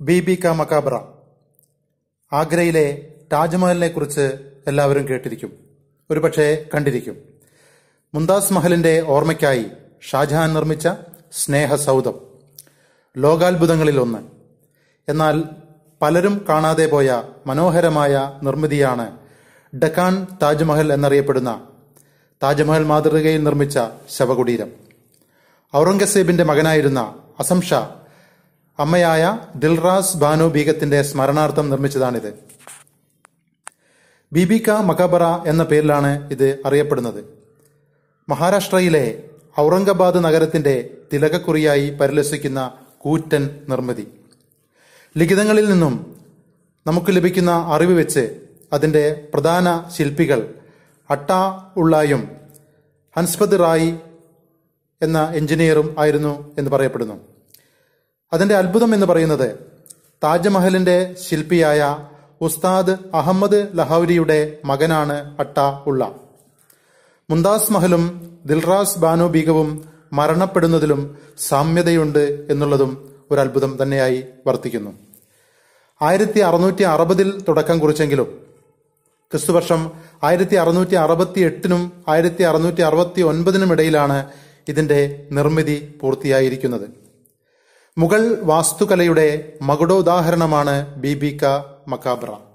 ബീബി ക മക്കാബ്ര ആഗ്രയിലെ താജ്മഹലിനെ കുറിച്ച് എല്ലാവരും കേട്ടിരിക്കും ഒരുപക്ഷെ കണ്ടിരിക്കും മുംതാസ് മഹലിന്റെ ഓർമ്മയ്ക്കായി ഷാജഹാൻ നിർമ്മിച്ച സ്നേഹസൗധം ലോകാത്ഭുതങ്ങളിൽ ഒന്ന് എന്നാൽ പലരും കാണാതെ പോയ മനോഹരമായ നിർമ്മിതിയാണ് ഡക്കാൻ താജ്മഹൽ എന്നറിയപ്പെടുന്ന താജ്മഹൽ മാതൃകയിൽ നിർമ്മിച്ച ശവകുടീരം ഔറംഗസേബിന്റെ മകനായിരുന്ന അസം ഷാ അമ്മയായ ദിൽറാസ് ബാനു ബീഗത്തിന്റെ സ്മരണാർത്ഥം നിർമ്മിച്ചതാണിത് ബീബിക മകബറ എന്ന പേരിലാണ് ഇത് അറിയപ്പെടുന്നത് മഹാരാഷ്ട്രയിലെ ഔറംഗാബാദ് നഗരത്തിന്റെ തിലകക്കുറിയായി പരിലസിക്കുന്ന കൂറ്റൻ നിർമ്മിതി ലിഖിതങ്ങളിൽ നിന്നും നമുക്ക് ലഭിക്കുന്ന അറിവ് വെച്ച് അതിന്റെ പ്രധാന ശില്പികൾ അട്ട ഉള്ളായും ഹൻസ്പത് റായി എന്ന എഞ്ചിനീയറും ആയിരുന്നു എന്ന് പറയപ്പെടുന്നു അതിന്റെ അത്ഭുതം എന്ന് പറയുന്നത് താജ്മഹലിന്റെ ശില്പിയായ ഉസ്താദ് അഹമ്മദ് ലഹൌരിയുടെ മകനാണ് അട്ട ഉള്ള മുന്താസ് മഹലും ദിൽറാസ് ബാനു ബീഗവും മരണപ്പെടുന്നതിലും സാമ്യതയുണ്ട് എന്നുള്ളതും ഒരു അത്ഭുതം തന്നെയായി വർത്തിക്കുന്നു ആയിരത്തി അറുന്നൂറ്റി അറുപതിൽ തുടക്കം കുറിച്ചെങ്കിലും ക്രിസ്തുവർഷം ആയിരത്തി അറുന്നൂറ്റി അറുപത്തി എട്ടിനും ആയിരത്തി അറുന്നൂറ്റി അറുപത്തി ഒൻപതിനും ഇടയിലാണ് ഇതിന്റെ നിർമ്മിതി പൂർത്തിയായിരിക്കുന്നത് മുഗൾ വാസ്തുകലയുടെ മകുടോദാഹരണമാണ് ബീബിക മക്കാബ്ര